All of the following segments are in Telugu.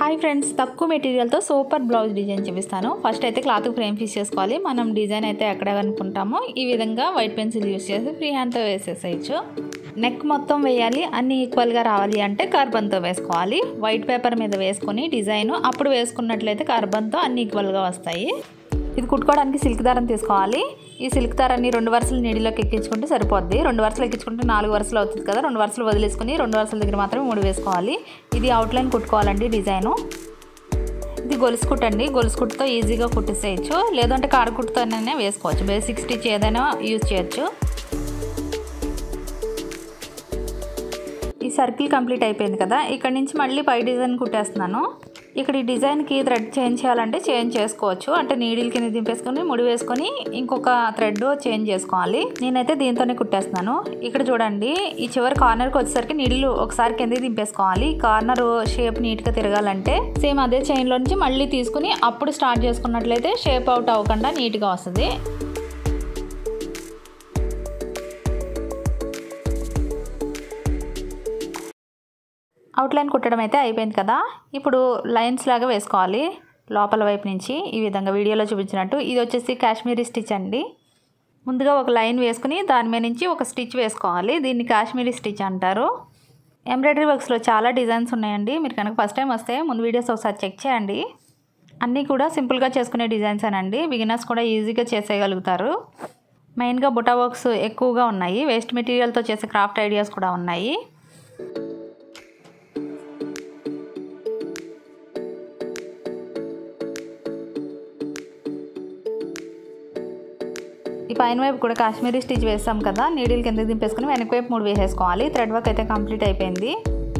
హాయ్ ఫ్రెండ్స్ తక్కువ మెటీరియల్తో సూపర్ బ్లౌజ్ డిజైన్ చూపిస్తాను ఫస్ట్ అయితే క్లాత్ ఫ్రేమ్ ఫిక్స్ చేసుకోవాలి మనం డిజైన్ అయితే ఎక్కడ అనుకుంటామో ఈ విధంగా వైట్ పెన్సిల్ యూస్ చేసి ఫ్రీ హ్యాండ్తో వేసేసేయచ్చు నెక్ మొత్తం వేయాలి అన్ని ఈక్వల్గా రావాలి అంటే కార్బన్తో వేసుకోవాలి వైట్ పేపర్ మీద వేసుకొని డిజైన్ అప్పుడు వేసుకున్నట్లయితే కార్బన్తో అన్ని ఈక్వల్గా వస్తాయి ఇది కుట్టుకోవడానికి సిల్క్ దారం తీసుకోవాలి ఈ సిల్క్ దారాన్ని రెండు వరుసలు నీడిలోకి ఎక్కించుకుంటే సరిపోద్ది రెండు వరుసలు ఎక్కించుకుంటే నాలుగు వరుసలు అవుతుంది కదా రెండు వరుసలు వదిలేసుకుని రెండు వరుసల దగ్గర మాత్రమే మూడు వేసుకోవాలి ఇది అవుట్లైన్ కుట్టుకోవాలండి డిజైను ఇది గొలుసు కుట్టండి గొలుసు కుట్టుతో ఈజీగా కుట్టేసేయచ్చు లేదంటే కాడ కుట్టుతోనే వేసుకోవచ్చు బేసిక్ స్టిచ్ ఏదైనా యూజ్ చేయొచ్చు ఈ సర్కిల్ కంప్లీట్ అయిపోయింది కదా ఇక్కడ నుంచి మళ్ళీ పై డిజైన్ కుట్టేస్తున్నాను ఇక్కడ ఈ డిజైన్కి థ్రెడ్ చేంజ్ చేయాలంటే చేంజ్ చేసుకోవచ్చు అంటే నీడిల్ కింద దింపేసుకొని ముడి వేసుకొని ఇంకొక థ్రెడ్ చేంజ్ చేసుకోవాలి నేనైతే దీంతోనే కుట్టేస్తున్నాను ఇక్కడ చూడండి ఈ చివరి కార్నర్కి వచ్చేసరికి నీడిల్ ఒకసారి కింద దింపేసుకోవాలి కార్నర్ షేప్ నీట్గా తిరగాలంటే సేమ్ అదే చైన్లో నుంచి మళ్ళీ తీసుకుని అప్పుడు స్టార్ట్ చేసుకున్నట్లయితే షేప్ అవుట్ అవ్వకుండా నీట్గా వస్తుంది అవుట్లైన్ కుట్టడం అయితే అయిపోయింది కదా ఇప్పుడు లైన్స్ లాగా వేసుకోవాలి లోపల వైపు నుంచి ఈ విధంగా వీడియోలో చూపించినట్టు ఇది వచ్చేసి కాశ్మీరీ స్టిచ్ అండి ముందుగా ఒక లైన్ వేసుకుని దాని మీద నుంచి ఒక స్టిచ్ వేసుకోవాలి దీన్ని కాశ్మీరీ స్టిచ్ అంటారు ఎంబ్రాయిడరీ వర్క్స్లో చాలా డిజైన్స్ ఉన్నాయండి మీరు కనుక ఫస్ట్ టైం వస్తే ముందు వీడియోస్ ఒకసారి చెక్ చేయండి అన్నీ కూడా సింపుల్గా చేసుకునే డిజైన్స్ అనండి బిగినర్స్ కూడా ఈజీగా చేసేయగలుగుతారు మెయిన్గా బుటా వర్క్స్ ఎక్కువగా ఉన్నాయి వేస్ట్ మెటీరియల్తో చేసే క్రాఫ్ట్ ఐడియాస్ కూడా ఉన్నాయి ఈ పైన వైపు కూడా కాశ్మీరీ స్టిచ్ వేస్తాం కదా నీడిల్ కింద దింపేసుకుని వెనక వైపు మూడు వేసేసుకోవాలి థ్రెడ్ వర్క్ అయితే కంప్లీట్ అయిపోయింది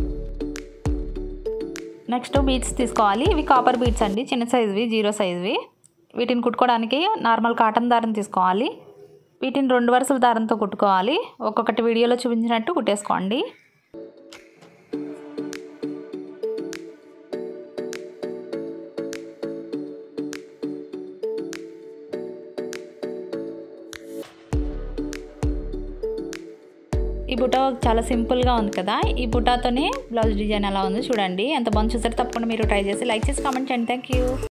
నెక్స్ట్ బీట్స్ తీసుకోవాలి ఇవి కాపర్ బీట్స్ అండి చిన్న సైజువి జీరో సైజువి వీటిని కుట్టుకోవడానికి నార్మల్ కాటన్ దారం తీసుకోవాలి వీటిని రెండు వరుసల దారంతో కుట్టుకోవాలి ఒక్కొక్కటి వీడియోలో చూపించినట్టు కుట్టేసుకోండి ఈ బుటా చాలా సింపుల్గా ఉంది కదా ఈ బుటాతోనే బ్లౌజ్ డిజైన్ ఎలా ఉందో చూడండి ఎంత బాగుంది చూసారు తప్పకుండా మీరు ట్రై చేసి లైక్ చేసి కామెంట్ చేయండి థ్యాంక్ యూ